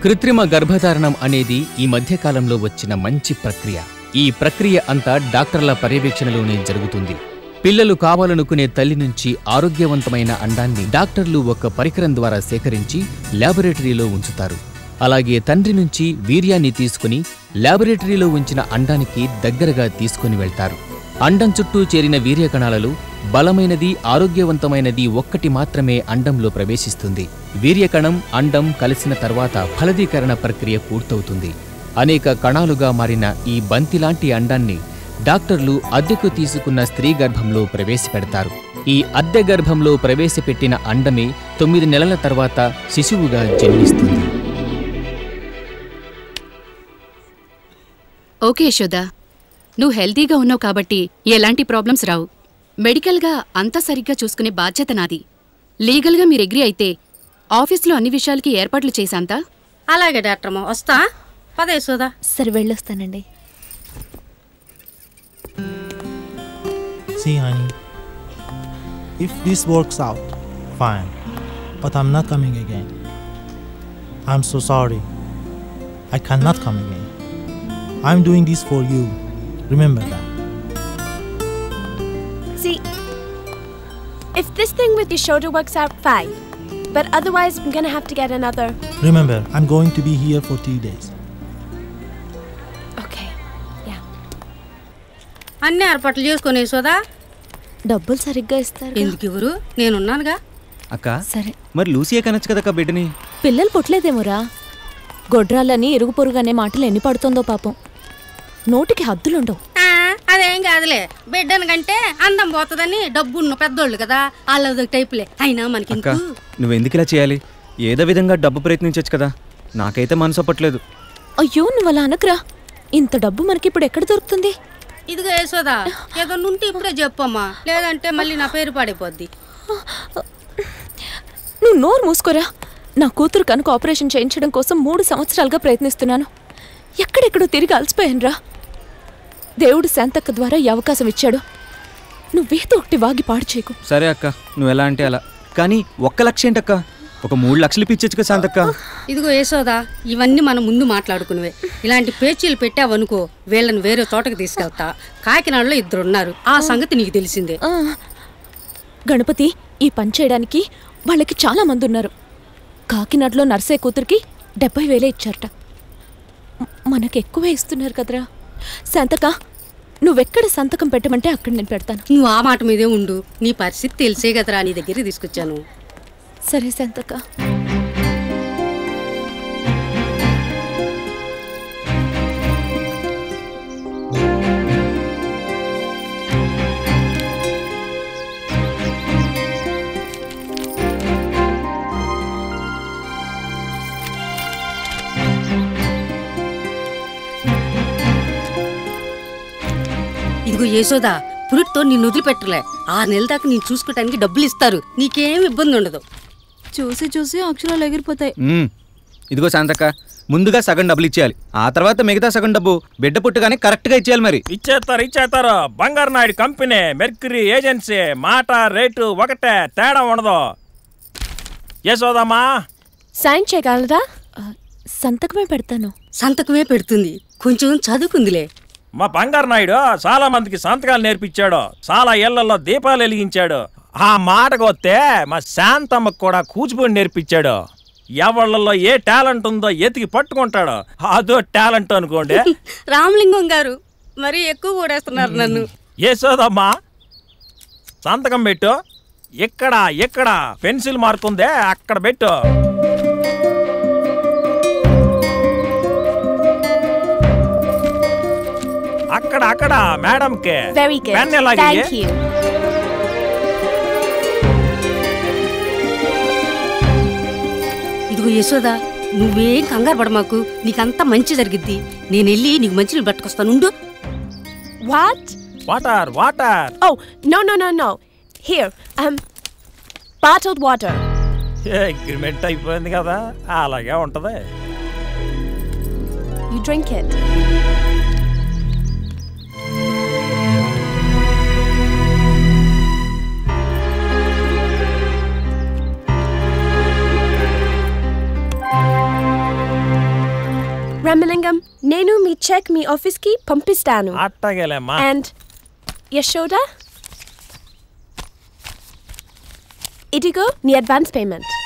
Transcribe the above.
కృత్రిమ గర్భధారణం అనేది ఈ మధ్యకాలంలో వచ్చిన మంచి ప్రక్రియ ఈ ప్రక్రియ అంతా డాక్టర్ల పర్యవేక్షణలోనే జరుగుతుంది పిల్లలు కావాలనుకునే తల్లి నుంచి ఆరోగ్యవంతమైన అండాన్ని డాక్టర్లు ఒక పరికరం ద్వారా సేకరించి ల్యాబొరేటరీలో ఉంచుతారు అలాగే తండ్రి నుంచి వీర్యాన్ని తీసుకుని ల్యాబొరేటరీలో ఉంచిన అండానికి దగ్గరగా తీసుకుని వెళ్తారు అండం చుట్టూ చేరిన వీర్య కణాలలో బలమైనది ఆరోగ్యవంతమైనది ఒక్కటి మాత్రమే అండంలో ప్రవేశిస్తుంది వీర్యకణం అండం కలిసిన తర్వాత ఫలదీకరణ ప్రక్రియ పూర్తవుతుంది అనేక కణాలుగా మారిన ఈ బంతిలాంటి అండాన్ని డాక్టర్లు అద్దెకు తీసుకున్న స్త్రీ గర్భంలో ప్రవేశపెడతారు ఈ అద్దె గర్భంలో ప్రవేశపెట్టిన అండమే తొమ్మిది నెలల తర్వాత శిశువుగా జన్మిస్తుంది ఓకే యశోద నువ్వు హెల్తీగా ఉన్నావు కాబట్టి ఎలాంటి ప్రాబ్లమ్స్ రావు మెడికల్గా అంతా సరిగ్గా చూసుకునే బాధ్యత నాది లీగల్గా మీరు ఎగ్రీ అయితే ఆఫీస్లో అన్ని విషయాలకి ఏర్పాట్లు చేశాంతా అలాగే డాక్టర్ అమ్మ వస్తా పదే సుధా సరే వెళ్ళొస్తానండి See, honey, if this works out, fine. But I'm not coming again. I'm so sorry. I cannot come again. I'm doing this for you. Remember that. See, if this thing with your shoulder works out, fine. But otherwise, I'm gonna have to get another. Remember, I'm going to be here for three days. Okay. Yeah. అన్ని ఏర్పాట్లు చేసుకునే సుధా డబ్బులు సరిగ్గా ఇస్తారు ఎందుకు ఇవ్వరు నేనున్నానుగా అక్క సరే మరి లూసియే కనొచ్చు కదక్క బిడ్డని పిల్లలు పుట్టలేదేమోరా గొడ్రాలని ఇరుగు పొరుగు అనే మాటలు ఎన్ని పడుతుందో పాపం నోటికి హద్దులుండవు ఆ, అదేం కాదులే బిడ్డను కంటే అందం పోతుందని డబ్బున్న పెద్దోళ్ళు కదా వాళ్ళ టైపులే అయినా మనకి అక్క నువ్వు ఎందుకు ఇలా చేయాలి ఏదో విధంగా డబ్బు ప్రయత్నించవచ్చు కదా నాకైతే మనసు ఒప్పట్లేదు అయ్యో నువ్వు అలా అనకురా ఇంత డబ్బు మనకి ఇప్పుడు ఎక్కడ దొరుకుతుంది ఇదిగో యశోదా ఏదన్నా ఉంటే ఇప్పుడే చెప్పమ్మా లేదంటే మళ్ళీ నా పేరు పాడైపోద్ది నువ్వు నోరు మూసుకోరా నా కూతురు కనుక ఆపరేషన్ చేయించడం కోసం మూడు సంవత్సరాలుగా ప్రయత్నిస్తున్నాను ఎక్కడెక్కడో తిరిగి అలసిపోయానురా దేవుడు శాంతక్క ద్వారా ఈ అవకాశం ఇచ్చాడు నువ్వేదో ఒకటి వాగి పాడు చేయకు సరే అక్క నువ్వు ఎలా అంటే అలా కానీ ఒక్క లక్ష ఏంటక్క ఒక మూడు లక్షలు ఇప్పించచ్చు కదా శాంతక్క ఇదిగో యశోదా ఇవన్నీ మనం ముందు మాట్లాడుకునేవే ఇలాంటి పేచీలు పెట్టావనుకో వీళ్ళని వేరే తోటకి తీసుకెళ్తా కాకినాడలో ఇద్దరు ఉన్నారు ఆ సంగతి నీకు తెలిసిందే ఆ, గణపతి ఈ పని చేయడానికి వాళ్ళకి చాలా మంది ఉన్నారు కాకినాడలో నర్సే కూతురికి డెబ్బై వేలే ఇచ్చారట మ- మనకు ఎక్కువే ఇస్తున్నారు కదరా శాంతక నువ్వెక్కడ సంతకం పెట్టమంటే అక్కడ నేను పెడతాను నువ్వు ఆ మాట మీదే ఉండు నీ పరిస్థితి తెలిసే కదరా నీ దగ్గర తీసుకొచ్చాను సరే శాంతక ఇదిగో యశోదా పురుట్తో నిన్ను వదిలిపెట్టలే ఆరు నెలల దాకా నేను చూసుకోవడానికి డబ్బులు ఇస్తారు నీకేం ఇబ్బంది ఉండదు చూసి చూసి అక్షరాలు ఎగిరిపోతాయి ఉమ్, ఇదిగో శాంతక్క ముందుగా సగం డబ్బులు ఇచ్చేయాలి ఆ తర్వాత మిగతా సగం డబ్బు బిడ్డ పుట్టగానే కరెక్ట్గా ఇచ్చేయాలి మరి ఇచ్చేస్తారు ఇచ్చేస్తారు Bangaru Naidu company mercury agency మాట రేటు ఒకటే తేడా ఉండదు యశోదమ్మా సైన్ చేయగలరా ఆ, సంతకమే పెడతాను సంతకమే పెడుతుంది కొంచెం చదువుకుందిలే మా బంగారు నాయుడు చాలా మందికి సంతకాలు నేర్పించాడు చాలా ఇళ్లలో దీపాలు వెలిగించాడు ఆ మాటకు వస్తే మా శాంతమ్మకు కూడా కూచిపూడి నేర్పించాడు ఎవళ్ళలో ఏ టాలెంట్ ఉందో ఎతికి పట్టుకుంటాడు అదో టాలెంట్ అనుకోండి రామలింగం గారు మరీ ఎక్కువ కూడేస్తున్నారు నన్ను యశోదమ్మా సంతకం పెట్టు ఇక్కడ ఇక్కడ పెన్సిల్ మార్క్ ఉందే అక్కడ పెట్టు అక్కడ అక్కడ మేడంకి వెరీ గుడ్ పెన్ ఎలాగే థ్యాంక్ యూ ఇదిగో యశోదా నువ్వేం కంగారు పడ మాకు నీకంతా మంచి జరిగిద్ది నేను వెళ్ళి నీకు మంచి పట్టుకొస్తాను ఉండు what water water oh no no no no here um bottled water agreement అయిపోయింది కదా అలాగే ఉంటది you drink it రామలింగం నేను మీ చెక్ మీ ఆఫీస్కి పంపిస్తాను అట్టగేలేమ్మా అండ్ యశోద ఇదిగో నీ అడ్వాన్స్ పేమెంట్